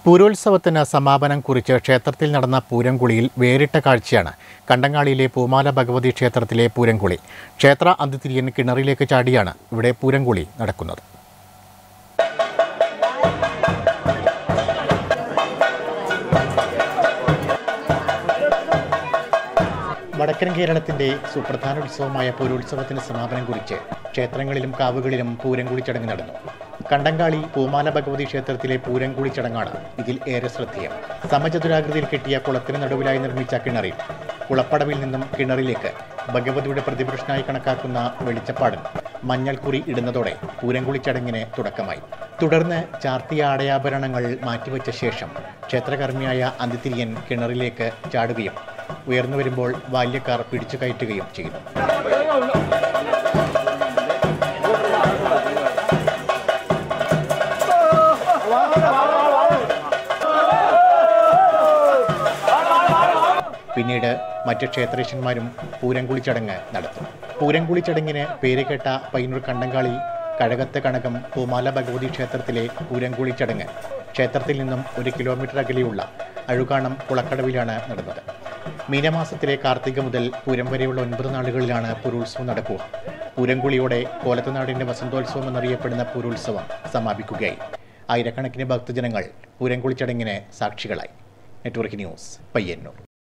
പൂരോത്സവത്തിന് സമാപനം കുറിച്ച് ക്ഷേത്രത്തിൽ നടന്ന പൂരംകുളിയിൽ വേറിട്ട കാഴ്ചയാണ് കണ്ടങ്ങാളിയിലെ പൂമാല ഭഗവതി ക്ഷേത്രത്തിലെ പൂരംകുളി ക്ഷേത്ര അതിഥിരിയൻ കിണറിലേക്ക് ചാടിയാണ് ഇവിടെ പൂരംകുളി നടക്കുന്നത് വടക്കൻ കേരളത്തിന്റെ സുപ്രധാന ഉത്സവമായ പൂരോത്സവത്തിന് സമാപനം കുറിച്ച് ക്ഷേത്രങ്ങളിലും കാവുകളിലും പൂരംകുളി ചടങ്ങ് നടന്നു കണ്ടങ്കാളി പൂമാല ഭഗവതി ക്ഷേത്രത്തിലെ പൂരംകുളി ചടങ്ങാണ് ഇതിൽ ഏറെ ശ്രദ്ധേയം സമചതുരാകൃതിയിൽ കെട്ടിയ കുളത്തിന് നടുവിലായി നിർമ്മിച്ച കിണറിൽ കുളപ്പടവിൽ നിന്നും കിണറിലേക്ക് ഭഗവതിയുടെ പ്രതിപുരുഷനായി കണക്കാക്കുന്ന വെളിച്ചപ്പാടൻ മഞ്ഞൾക്കുറി ഇടുന്നതോടെ പൂരംകുളി ചടങ്ങിന് തുടക്കമായി തുടർന്ന് ചാർത്തിയ ആടയാഭരണങ്ങൾ മാറ്റിവെച്ച ശേഷം ക്ഷേത്രകർമ്മിയായ അന്തിത്തിരിയൻ കിണറിലേക്ക് ചാടുകയും ഉയർന്നു വരുമ്പോൾ ബാല്യക്കാർ പിടിച്ചു കയറ്റുകയും ചെയ്യുന്നു പിന്നീട് മറ്റ് ക്ഷേത്രേശന്മാരും പൂരംകുളി ചടങ്ങ് നടത്തും പൂരംകുളി ചടങ്ങിന് പേര് കേട്ട പയ്യന്നൂർ കണ്ടങ്കാളി കഴകത്ത് കണകം പൂമാല ഭഗവതി ക്ഷേത്രത്തിലെ പൂരംകുളി ചടങ്ങ് ക്ഷേത്രത്തിൽ നിന്നും ഒരു കിലോമീറ്റർ അകലെയുള്ള അഴുകാണം കുളക്കടവിലാണ് നടന്നത് മീനമാസത്തിലെ കാർത്തിക മുതൽ പൂരം വരെയുള്ള ഒൻപത് നാളുകളിലാണ് പൂരോത്സവം നടക്കുക പൂരംകുളിയോടെ കോലത്തുനാടിന്റെ വസന്തോത്സവം എന്നറിയപ്പെടുന്ന പൂരോത്സവം സമാപിക്കുകയായി ആയിരക്കണക്കിന് ഭക്തജനങ്ങൾ പൂരംകുളി ചടങ്ങിന് സാക്ഷികളായി നെറ്റ്വർക്ക് ന്യൂസ് പയ്യന്നൂർ